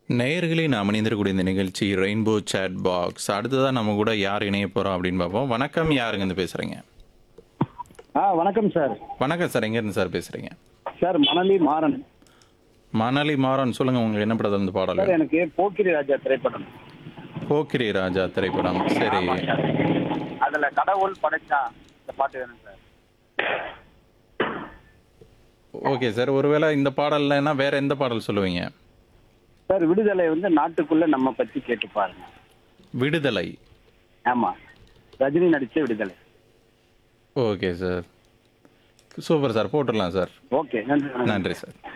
நேயர்களே நாம் இணைந்திருக்கக்கூடிய இந்த நிகழ்ச்சி ரெயின்போ சேட் பாக்ஸ் அடுத்ததான் நம்ம கூட யார் இணைய போறோம் அப்படின்னு பார்ப்போம் வணக்கம் யாருங்க இருந்து பேசுறீங்க ஆ வணக்கம் சார் வணக்கம் சார் எங்க இருந்து சார் பேசுறீங்க சார் மணலி மாறன் மணலி மாறன் சொல்லுங்க உங்க என்ன படத்துல இருந்து பாடல் சார் எனக்கு போக்கிரி ராஜா திரைப்படம் போக்கிரி ராஜா திரைப்படம் சரி அதுல கடவுள் படைச்சான் இந்த பாட்டு வேணும் சார் ஓகே சார் ஒருவேளை இந்த பாடல்னா வேற எந்த பாடல் சொல்லுவீங்க சார் விடுதலை வந்து நாட்டுக்குள்ள நம்ம பத்தி கேட்டு பாருங்க விடுதலை ஆமா ரஜினி நடிச்ச Viduthalai okay sir super sir போட்டுடலாம் சார் ஓகே நன்றி வணக்கம். நன்றி சார்